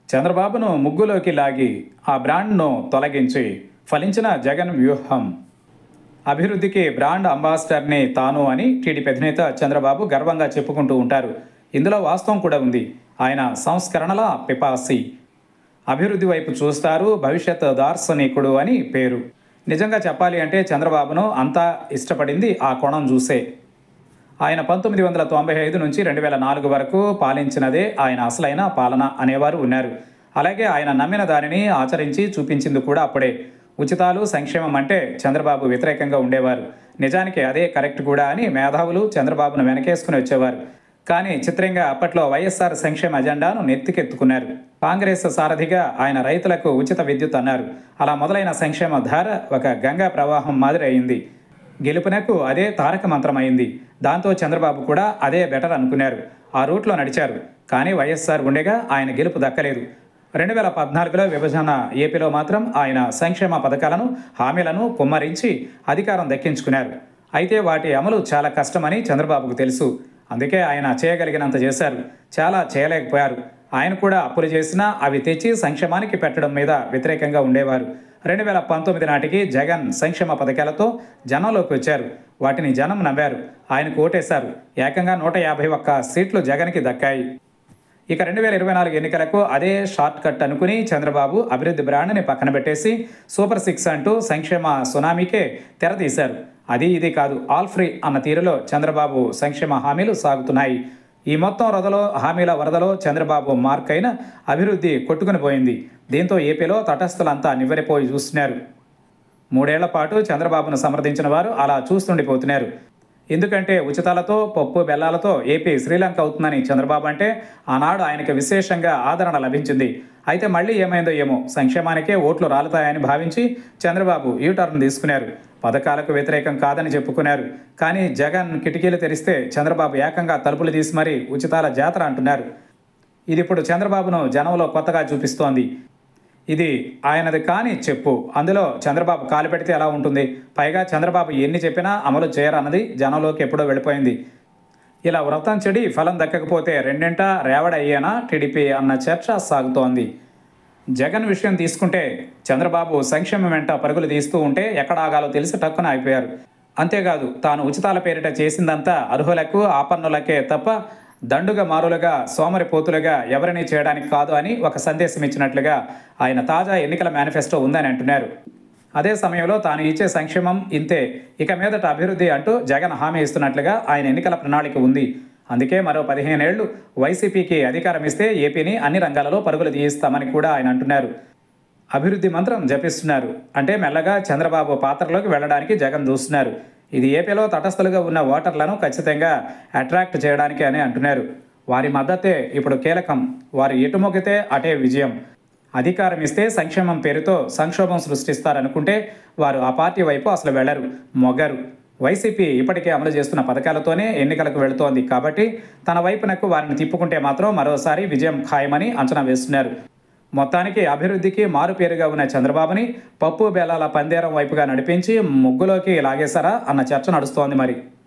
చంద్రబాబును ముగ్గులోకి లాగి ఆ బ్రాండ్ను తొలగించి ఫలించిన జగన్ వ్యూహం అభివృద్ధికి బ్రాండ్ అంబాసిడర్ని తాను అని టీడీపీ అధినేత చంద్రబాబు గర్వంగా చెప్పుకుంటూ ఉంటారు ఇందులో వాస్తవం కూడా ఉంది ఆయన సంస్కరణల పిపాసి అభివృద్ధి వైపు చూస్తారు భవిష్యత్ దార్శనికుడు అని పేరు నిజంగా చెప్పాలి అంటే చంద్రబాబును అంతా ఇష్టపడింది ఆ కోణం చూసే ఆయన పంతొమ్మిది వందల తొంభై ఐదు నుంచి రెండు వేల నాలుగు వరకు పాలించినదే ఆయన అసలైన పాలన అనేవారు ఉన్నారు అలాగే ఆయన నమ్మిన దానిని ఆచరించి చూపించింది కూడా అప్పుడే ఉచితాలు సంక్షేమం అంటే చంద్రబాబు వ్యతిరేకంగా ఉండేవారు నిజానికి అదే కరెక్ట్ కూడా అని మేధావులు చంద్రబాబును వెనకేసుకుని వచ్చేవారు కానీ చిత్రంగా అప్పట్లో వైఎస్ఆర్ సంక్షేమ అజెండాను నెత్తికెత్తుకున్నారు కాంగ్రెస్ సారథిగా ఆయన రైతులకు ఉచిత విద్యుత్ అన్నారు అలా మొదలైన సంక్షేమ ధార ఒక గంగా ప్రవాహం మాదిరి అయింది గెలుపునకు అదే తారక మంత్రమైంది దాంతో చంద్రబాబు కూడా అదే బెటర్ అనుకున్నారు ఆ రూట్లో నడిచారు కానీ వైఎస్ఆర్ ఉండేగా ఆయన గెలుపు దక్కలేదు రెండు వేల పద్నాలుగులో విభజన ఏపీలో మాత్రం ఆయన సంక్షేమ పథకాలను హామీలను కుమ్మరించి అధికారం దక్కించుకున్నారు అయితే వాటి అమలు చాలా కష్టమని చంద్రబాబుకు తెలుసు అందుకే ఆయన చేయగలిగినంత చేశారు చాలా చేయలేకపోయారు ఆయన కూడా అప్పులు చేసినా అవి తెచ్చి సంక్షేమానికి పెట్టడం మీద వ్యతిరేకంగా ఉండేవారు రెండు వేల పంతొమ్మిది నాటికి జగన్ సంక్షేమ పథకాలతో జనంలోకి వచ్చారు వాటిని జనం నమ్మారు ఆయనకు ఓటేశారు ఏకంగా నూట యాభై ఒక్క సీట్లు జగన్కి దక్కాయి ఇక రెండు వేల ఇరవై నాలుగు ఎన్నికలకు అదే షార్ట్ కట్ అనుకుని చంద్రబాబు అభివృద్ధి బ్రాండ్ని పక్కన పెట్టేసి సూపర్ సిక్స్ అంటూ సంక్షేమ సునామీకే తెరతీశారు అది ఇది కాదు ఆల్ ఫ్రీ అన్న తీరులో చంద్రబాబు సంక్షేమ హామీలు సాగుతున్నాయి ఈ మొత్తం వరదలో హామీల వరదలో చంద్రబాబు మార్క్ అయిన అభివృద్ధి కొట్టుకుని పోయింది దీంతో ఏపీలో తటస్థులంతా నివ్వెరపోయి చూస్తున్నారు మూడేళ్ల పాటు చంద్రబాబును సమర్థించిన వారు అలా చూస్తుండిపోతున్నారు ఎందుకంటే ఉచితాలతో పప్పు బెల్లాలతో ఏపీ శ్రీలంక అవుతుందని చంద్రబాబు అంటే ఆనాడు ఆయనకి విశేషంగా ఆదరణ లభించింది అయితే మళ్ళీ ఏమైందో ఏమో సంక్షేమానికే ఓట్లు రాలుతాయని భావించి చంద్రబాబు యూటర్న్ తీసుకున్నారు పథకాలకు వ్యతిరేకం కాదని చెప్పుకున్నారు కానీ జగన్ కిటికీలు తెరిస్తే చంద్రబాబు ఏకంగా తలుపులు తీసి మరీ ఉచితాల జాతర అంటున్నారు ఇది ఇప్పుడు చంద్రబాబును జనంలో కొత్తగా చూపిస్తోంది ఇది ఆయనది కాని చెప్పు అందులో చంద్రబాబు కాలు పెడితే ఎలా ఉంటుంది పైగా చంద్రబాబు ఎన్ని చెప్పినా అమలు చేయరన్నది జనంలోకి ఎప్పుడో వెళ్ళిపోయింది ఇలా వ్రతం చెడి ఫలం దక్కకపోతే రెండింట రేవడ అయ్యేనా టీడీపీ అన్న చర్చ సాగుతోంది జగన్ విషయం తీసుకుంటే చంద్రబాబు సంక్షేమం వెంట పరుగులు తీస్తూ ఉంటే ఎక్కడ ఆగాలో తెలిసి టక్కున అయిపోయారు అంతేకాదు తాను ఉచితాల పేరిట చేసిందంతా అర్హులకు ఆపన్నులకే తప్ప దండుగ మారులుగా సోమరిపోతులుగా ఎవరిని చేయడానికి కాదు అని ఒక సందేశం ఇచ్చినట్లుగా ఆయన తాజా ఎన్నికల మేనిఫెస్టో ఉందని అంటున్నారు అదే సమయంలో తాను ఇచ్చే సంక్షేమం ఇంతే ఇక మీదట అభివృద్ధి అంటూ జగన్ హామీ ఇస్తున్నట్లుగా ఆయన ఎన్నికల ప్రణాళిక ఉంది అందుకే మరో పదిహేనేళ్లు వైసీపీకి అధికారం ఇస్తే ఏపీని అన్ని రంగాలలో పరుగులు తీయిస్తామని కూడా ఆయన అంటున్నారు అభివృద్ధి మంత్రం జపిస్తున్నారు అంటే మెల్లగా చంద్రబాబు పాత్రలోకి వెళ్ళడానికి జగన్ చూస్తున్నారు ఇది ఏపీలో తటస్థులుగా ఉన్న ఓటర్లను ఖచ్చితంగా అట్రాక్ట్ చేయడానికి అని అంటున్నారు వారి మద్దతే ఇప్పుడు కీలకం వారు ఎటు మొక్కితే అటే విజయం అధికారం ఇస్తే సంక్షేమం పేరుతో సంక్షోభం సృష్టిస్తారనుకుంటే వారు ఆ పార్టీ వైపు అసలు వెళ్లరు మొగ్గరు వైసీపీ ఇప్పటికే అమలు చేస్తున్న పథకాలతోనే ఎన్నికలకు వెళుతోంది కాబట్టి తన వైపునకు వారిని తిప్పుకుంటే మాత్రం మరోసారి విజయం ఖాయమని అంచనా వేస్తున్నారు మొత్తానికి అభివృద్ధికి మారుపేరుగా ఉన్న చంద్రబాబుని పప్పు బేలాల పందేరం వైపుగా నడిపించి ముగ్గులోకి లాగేశారా అన్న చర్చ నడుస్తోంది మరి